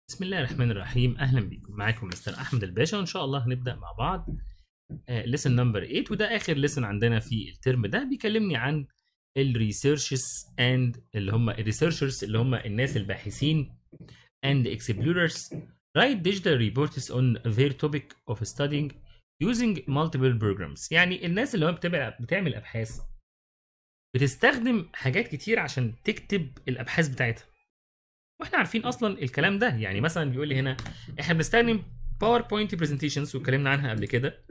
بسم الله الرحمن الرحيم اهلا بيكم معاكم مستر احمد الباشا وان شاء الله هنبدا مع بعض ليسن نمبر 8 وده اخر ليسن عندنا في الترم ده بيكلمني عن الريسيرشز اند اللي هم الريسيرشرز اللي هم الناس الباحثين and explorers write digital reports on their topic of studying using multiple programs يعني الناس اللي هو بتعمل بتعمل ابحاث بتستخدم حاجات كتير عشان تكتب الابحاث بتاعتها واحنا عارفين اصلا الكلام ده يعني مثلا بيقول لي هنا احنا بنستخدم باوربوينت برزنتيشنز واتكلمنا عنها قبل كده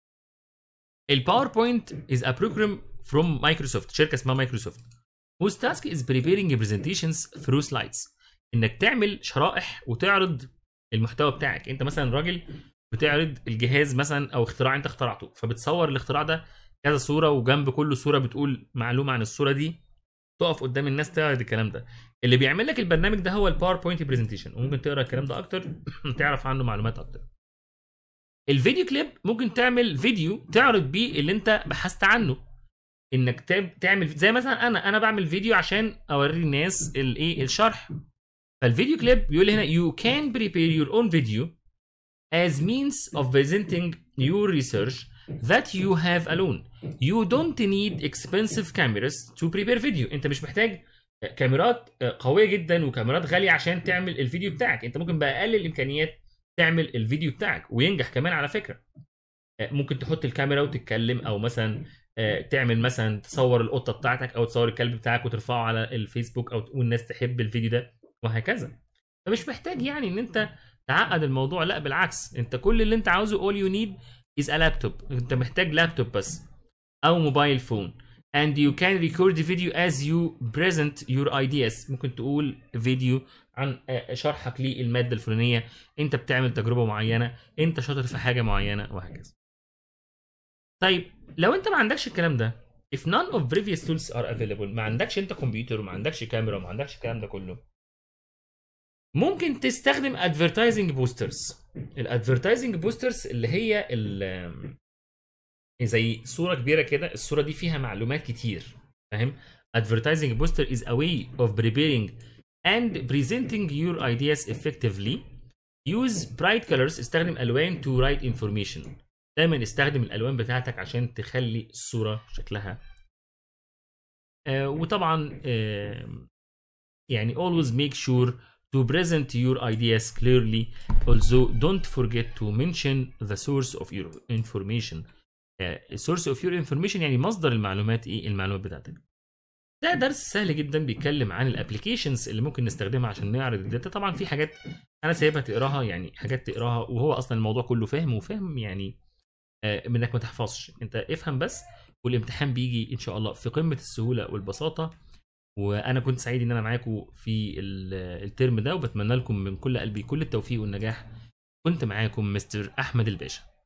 الباوربوينت is a program from Microsoft شركه اسمها مايكروسوفت whose task is preparing presentations through slides انك تعمل شرائح وتعرض المحتوى بتاعك انت مثلا راجل بتعرض الجهاز مثلا او اختراع انت اخترعته فبتصور الاختراع ده كذا صوره وجنب كل صوره بتقول معلومه عن الصوره دي تقف قدام الناس تعرض الكلام ده اللي بيعمل لك البرنامج ده هو الباوربوينت برزنتيشن وممكن تقرا الكلام ده اكتر تعرف عنه معلومات اكتر الفيديو كليب ممكن تعمل فيديو تعرض بيه اللي انت بحثت عنه انك تعمل زي مثلا انا انا بعمل فيديو عشان اوري الناس الايه الشرح فالفيديو كليب بيقول لي هنا you can prepare your own video as means of presenting your research that you have alone. You don't need expensive cameras to prepare video. انت مش محتاج كاميرات قويه جدا وكاميرات غاليه عشان تعمل الفيديو بتاعك انت ممكن باقل الامكانيات تعمل الفيديو بتاعك وينجح كمان على فكره ممكن تحط الكاميرا وتتكلم او مثلا تعمل مثلا تصور القطه بتاعتك او تصور الكلب بتاعك وترفعه على الفيسبوك او والناس تحب الفيديو ده وهكذا فمش محتاج يعني ان انت تعقد الموضوع لا بالعكس انت كل اللي انت عاوزه all you need is a laptop انت محتاج لابتوب بس او موبايل فون and you can record the video as you present your ideas ممكن تقول فيديو عن شرحك للماده الفلانيه انت بتعمل تجربه معينه انت شاطر في حاجه معينه وهكذا طيب لو انت ما عندكش الكلام ده if none of previous tools are available ما عندكش انت كمبيوتر وما عندكش كاميرا وما عندكش الكلام ده كله ممكن تستخدم advertising boosters الادفرتايزنج بوسترز اللي هي زي صوره كبيره كده الصوره دي فيها معلومات كتير فاهم advertising booster is a way of preparing and presenting your ideas effectively use bright colors استخدم الوان to write information دايما استخدم الالوان بتاعتك عشان تخلي الصوره شكلها آه وطبعا آه يعني always make sure to present your ideas clearly although don't forget to mention the source of your information uh, source of your information يعني مصدر المعلومات ايه المعلومات بتاعتك ده درس سهل جدا بيتكلم عن الابلكيشنز اللي ممكن نستخدمها عشان نعرض الداتا طبعا في حاجات انا سايبها تقراها يعني حاجات تقراها وهو اصلا الموضوع كله فاهم وفاهم يعني آه انك ما تحفظش انت افهم بس والامتحان بيجي ان شاء الله في قمه السهوله والبساطه وانا كنت سعيد ان انا معاكم في الترم ده وبتمنى لكم من كل قلبي كل التوفيق والنجاح كنت معاكم مستر احمد الباشا